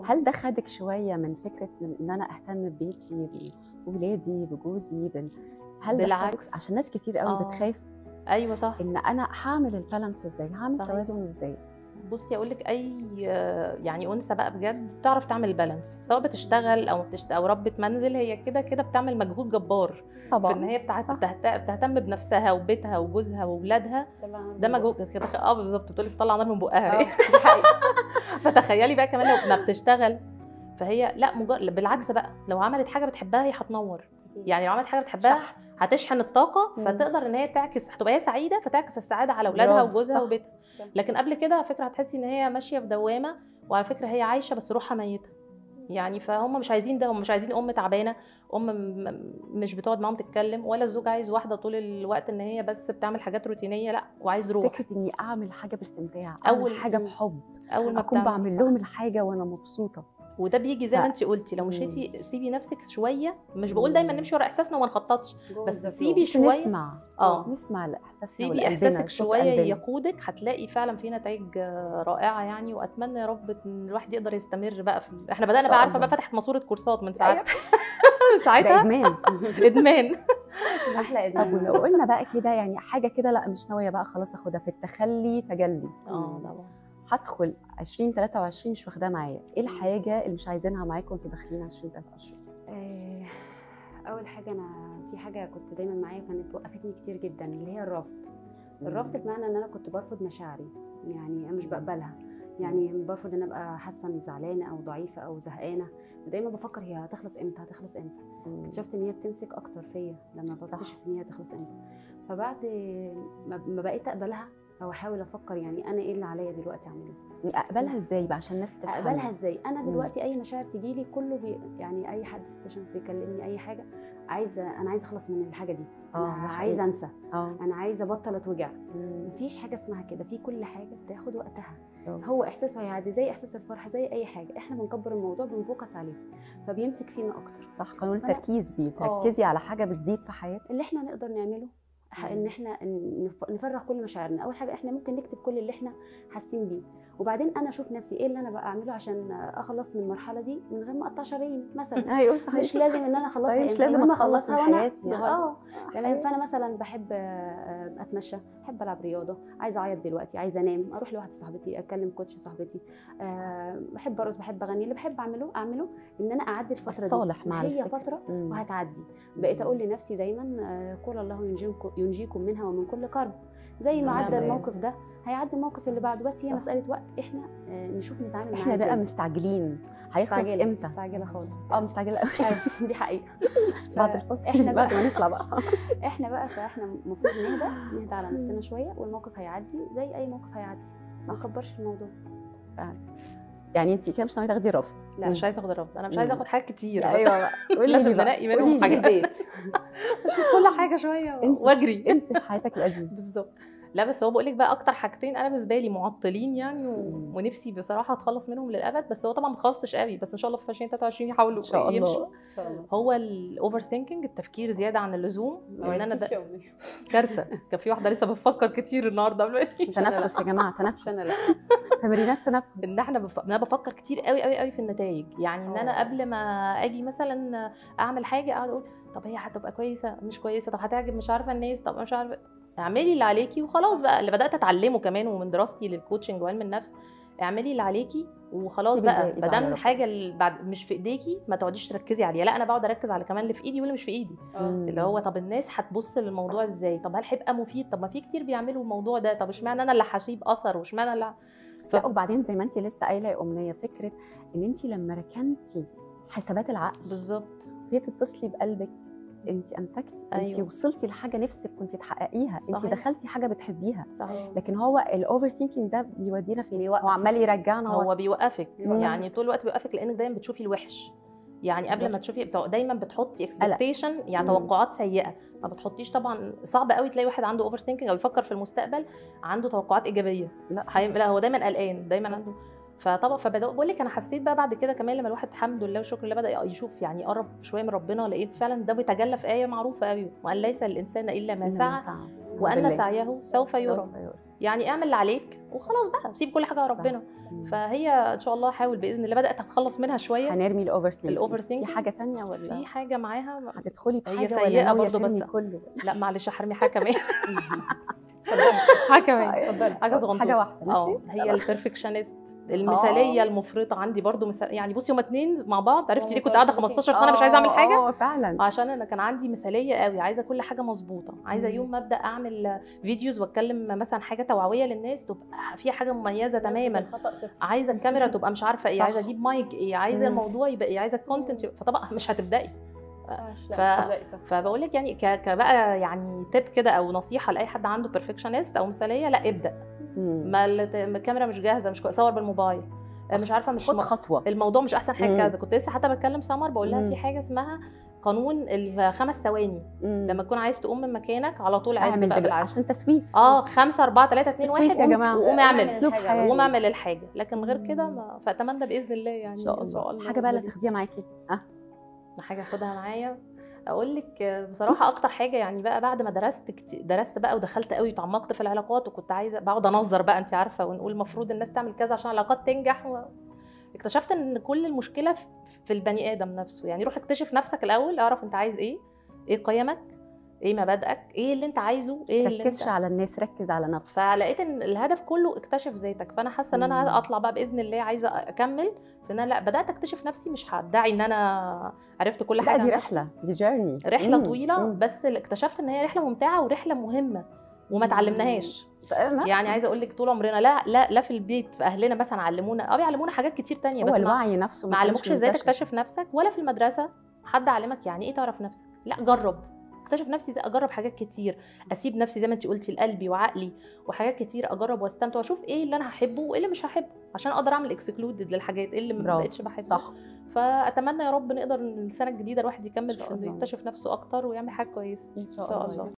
هل ده خدك شويه من فكره من ان انا اهتم ببيتي بولادي بجوزي بال... هل ده بالعكس. خدك عشان ناس كتير قوي آه. بتخاف ايوه صح ان انا هعمل البالانس ازاي هعمل صحيح. توازن ازاي بصي اقول لك اي يعني انثى بقى بجد بتعرف تعمل بالانس سواء بتشتغل او بتشت... او ربة منزل هي كده كده بتعمل مجهود جبار طبعا في ان هي بتاعت صح. بتهت... بتهتم بنفسها وبيتها وجوزها واولادها ده مجهود كده اه بالظبط بتقولي بتطلع نار من بقها آه، دي حقيقة. فتخيلي بقى كمان لو ما بتشتغل فهي لا مجرد بالعكس بقى لو عملت حاجه بتحبها هي هتنور يعني لو عملت حاجه بتحبها شحن. هتشحن الطاقه مم. فتقدر ان هي تعكس هتبقى هي سعيده فتعكس السعاده على اولادها برافو، وجوزها صح. وبيتها صح. لكن قبل كده على فكره هتحسي ان هي ماشيه في دوامه وعلى فكره هي عايشه بس روحها ميته يعني فهم مش عايزين ده هم مش عايزين ام تعبانه ام م- م- مش بتقعد معاهم تتكلم ولا الزوج عايز واحده طول الوقت ان هي بس بتعمل حاجات روتينيه لا وعايز روح فكره اني اعمل حاجه باستمتاع أول- اول حاجه بحب اول ما اكون بتعمل بعمل صح. لهم الحاجه وانا مبسوطه وده بيجي زي ما ف- انت قلتي لو مم. مشيتي سيبي نفسك شويه مش بقول دايما مم. نمشي ورا احساسنا وما نخططش بس بس سيبي بس شويه نسمع اه نسمع لاحساسنا سيبي ولقلبنا، احساسك صوت شويه قلبنا. يقودك هتلاقي فعلا في نتائج آه، رائعه يعني واتمنى يا رب ان الواحد يقدر يستمر بقى في احنا بدانا شاء بقى عارفه الله. بقى فتحت ماسوره كورسات من أيوة. ساعتها من ده ساعتها ادمان ادمان احلى طب ولو ادمان قلنا بقى كده يعني حاجه كده لا مش ناويه بقى خلاص اخدها في التخلي تجلي اه طبعا هدخل 2023 مش واخداها معايا ايه الحاجه اللي مش عايزينها معاكم وانتوا داخلين 2023 آه، اول حاجه انا في حاجه كنت دايما معايا كانت وقفتني كتير جدا اللي هي الرفض الرفض بمعنى ان انا كنت برفض مشاعري يعني انا مش بقبلها يعني برفض ان ابقى حاسه اني زعلانه او ضعيفه او زهقانه ودايما بفكر هي هتخلص امتى هتخلص امتى اكتشفت ان هي بتمسك اكتر فيا لما بكتشف ان هي هتخلص امتى فبعد ما ما بقيت اقبلها او احاول افكر يعني انا ايه اللي عليا دلوقتي اعمله اقبلها ازاي بقى عشان الناس تفهم اقبلها ازاي انا مم. دلوقتي اي مشاعر تجيلي كله بي يعني اي حد في السيشن بيكلمني اي حاجه عايزه انا عايزه اخلص من الحاجه دي اه انا ده حقيقي. عايزه انسى اه انا عايزه ابطل اتوجع مم. مفيش حاجه اسمها كده في كل حاجه بتاخد وقتها برافو. هو احساسه هيعدي زي احساس الفرحه زي اي حاجه احنا بنكبر الموضوع بنفوكس عليه فبيمسك فينا اكتر صح قانون فأنا- التركيز بيه تركزي على حاجه بتزيد في حياتك اللي احنا نقدر نعمله ح- ان مم. احنا نف- نفرغ كل مشاعرنا اول حاجه احنا ممكن نكتب كل اللي احنا حاسين بيه وبعدين انا اشوف نفسي ايه اللي انا بقى اعمله عشان اخلص من المرحله دي من غير ما اقطع شرايين مثلا ايوه صحيح مش لازم ان انا اخلصها صحيح، مش إمتى، لازم المهم أتخلص من اخلصها وانا حياتي. اه تمام حقيقي. فانا مثلا بحب آه، اتمشى بحب العب رياضه عايزه اعيط دلوقتي عايزه انام اروح لواحده صاحبتي اكلم كوتش صاحبتي أه بحب ارقص بحب اغني اللي بحب اعمله اعمله ان انا اعدي الفتره دي صالح مع هي الفكرة. فتره مم. وهتعدي بقيت اقول لنفسي دايما آه، قول الله ينجيكم ينجيكم منها ومن كل كرب زي ما نعم. عدى الموقف ده هيعدي الموقف اللي بعده بس هي صح. مساله وقت احنا آه، نشوف نتعامل معاه احنا بقى ازاي مستعجلين هيخلص مستعجلة- امتى مستعجله خالص اه مستعجله قوي دي حقيقه بعد ف- الفصل احنا بعد بقى ما نطلع بقى احنا بقى فاحنا المفروض نهدى نهدى على نفسنا شويه والموقف هيعدي زي اي موقف هيعدي ما نكبرش الموضوع يعني انت كده مش ناويه تاخدي رفض لا مش عايزه اخد الرفض انا مش مم. عايزه اخد حاجات كتير بس ايوه بقى قولي لازم لي بقى. ننقي منهم قولي لي حاجات بقى. البيت كل حاجه شويه انسي. واجري انسي في حياتك القديمه بالظبط لا بس هو بقول لك بقى اكتر حاجتين انا بالنسبه لي معطلين يعني و... مم. ونفسي بصراحه اتخلص منهم للابد بس هو طبعا ما اتخلصتش قوي بس ان شاء الله في 2023 يحاولوا ان شاء يمشوا الله ان شاء الله هو الاوفر ثينكينج التفكير زياده عن اللزوم وان انا ده كارثه كان في واحده لسه بتفكر كتير النهارده قبل ما تيجي. تنفس يا جماعه مش انا تنفس لا تمرينات تنفس ان احنا بف... انا بفكر كتير قوي قوي قوي في النتائج يعني ان انا اه. قبل ما اجي مثلا اعمل حاجه اقعد اقول طب هي هتبقى كويسه مش كويسه طب هتعجب مش عارفه الناس طب مش عارفه اعملي اللي عليكي وخلاص بقى اللي بدات اتعلمه كمان ومن دراستي للكوتشنج وعلم النفس اعملي اللي عليكي وخلاص سيبي بقى الباقي ما بقى دام على الحاجه اللي بعد مش في ايديكي ما تقعديش تركزي عليها لا انا بقعد اركز على كمان اللي في ايدي واللي مش في ايدي مم. اللي هو طب الناس هتبص للموضوع ازاي طب هل هيبقى مفيد طب ما في كتير بيعملوا الموضوع ده طب اشمعنى انا اللي هسيب اثر واشمعنى اللي ف... لا وبعدين زي ما انت لسه قايله يا امنيه فكره ان انت لما ركنتي حسابات العقل بالظبط هي تتصلي بقلبك انت انتجتي انت أيوة. وصلتي لحاجه نفسك كنت تحققيها انت صحيح. دخلتي حاجه بتحبيها صحيح لكن هو الاوفر ثينكينج ده بيودينا فين بيوقف. هو عمال يرجعنا هو هو بيوقفك بيوقفك. يعني طول الوقت بيوقفك لانك دايما بتشوفي الوحش يعني قبل ما بالظبط. تشوفي بتو- دايما بتحطي اكسبكتيشن يعني مم. توقعات سيئه ما بتحطيش طبعا صعب قوي تلاقي واحد عنده اوفر ثينكينج او يفكر في المستقبل عنده توقعات ايجابيه لا حي... لا هو دايما قلقان دايما عنده فطبعا فبدا بقول لك انا حسيت بقى بعد كده كمان لما الواحد الحمد لله وشكر لله بدا يشوف يعني يقرب شويه من ربنا لقيت فعلا ده بيتجلى في ايه معروفه قوي وان ليس الانسان الا ما إلا سعى سعى. وان بالله. سعيه سوف يرى سوف يرى. يعني اعمل اللي عليك وخلاص بقى سيب كل حاجه على صح. ربنا مم. فهي ان شاء الله حاول باذن الله بدات اتخلص منها شويه هنرمي الاوفر ثينكينج الأوفر في ثينكينج. حاجه تانية ولا في حاجه معاها هتدخلي هي بحاجه سيئة ولا ناوية برضو ترمي بس- كله لا معلش هحرمي حاجه كمان حاجه كمان اتفضلي. حاجه صغنطوطه حاجه واحده ماشي اه هي خلاص. البرفكشنست المثاليه آه. المفرطه عندي برضو مثال يعني بصي هما اتنين مع بعض عرفتي ليه كنت مترابطين. قاعده 15 سنه مش عايزه اعمل آه، حاجه اه فعلا عشان انا كان عندي مثاليه قوي عايزه كل حاجه مظبوطه عايزه مم. يوم ما ابدا اعمل فيديوز واتكلم مثلا حاجه توعويه للناس تبقى فيها حاجه مميزه تماما الخطا صفر عايزه الكاميرا تبقى مش عارفه ايه صح. عايزه اجيب مايك ايه عايزه مم. الموضوع يبقى ايه عايزه الكونتنت يبقى فطبعا مش هتبداي ف- ف... فبقول لك يعني ك- كبقى يعني تip كده او نصيحه لاي حد عنده بيرفكشنست او مثاليه لا ابدا مم. ما الت- ما الكاميرا مش جاهزه مش كويس، صور بالموبايل مش عارفه مش خد م- خطوه الموضوع مش احسن حاجه مم. كذا كنت لسه حتى بتكلم سمر بقول لها مم. في حاجه اسمها قانون الخمس ثواني مم. لما تكون عايز تقوم من مكانك على طول عد اعمل بقى دلوقتي بالعكس عشان تسويف اه 5 4 3 2 تسويف 1 يا جماعة. وقوم اعمل اسلوب الحاجة. حياه وقوم اعمل الحاجه لكن غير كده مم. ما فاتمنى باذن الله يعني ان شاء الله حاجه بقى اللي تاخديها معاكي ها حاجه اخدها معايا اقول لك بصراحه اكتر حاجه يعني بقى بعد ما درست كتير درست بقى ودخلت قوي وتعمقت في العلاقات وكنت عايزه بقعد انظر بقى انت عارفه ونقول المفروض الناس تعمل كذا عشان العلاقات تنجح و... اكتشفت ان كل المشكله في- في البني ادم نفسه يعني روح اكتشف نفسك الاول اعرف انت عايز ايه ايه قيمك ايه مبادئك ايه اللي انت عايزه ايه اللي ركزش انت على الناس ركز على نفسك فلقيت ان الهدف كله اكتشف ذاتك فانا حاسه ان مم. انا اطلع بقى باذن الله عايزه اكمل في ان انا لا بدات اكتشف نفسي مش هدعي ان انا عرفت كل لا حاجه دي عن نفسي. رحله دي جيرني رحله طويله بس اللي اكتشفت ان هي رحله ممتعه ورحله مهمه وما مم. اتعلمناهاش يعني عايزه اقول لك طول عمرنا لا لا لا في البيت في اهلنا مثلا علمونا اه بيعلمونا حاجات كتير تانية هو بس ما, الوعي نفسه ما كانش علموكش ازاي منتشر. تكتشف نفسك ولا في المدرسه حد علمك يعني ايه تعرف نفسك لا جرب اكتشف نفسي ازاي اجرب حاجات كتير اسيب نفسي زي ما انت قلتي لقلبي وعقلي وحاجات كتير اجرب واستمتع واشوف ايه اللي انا هحبه وايه اللي مش هحبه عشان اقدر اعمل اكسكلودد للحاجات ايه اللي ما برافو. بقتش بحبه صح فاتمنى يا رب نقدر السنه الجديده الواحد يكمل إن شاء في انه الله. يكتشف نفسه اكتر ويعمل حاجه كويسه ان ان شاء الله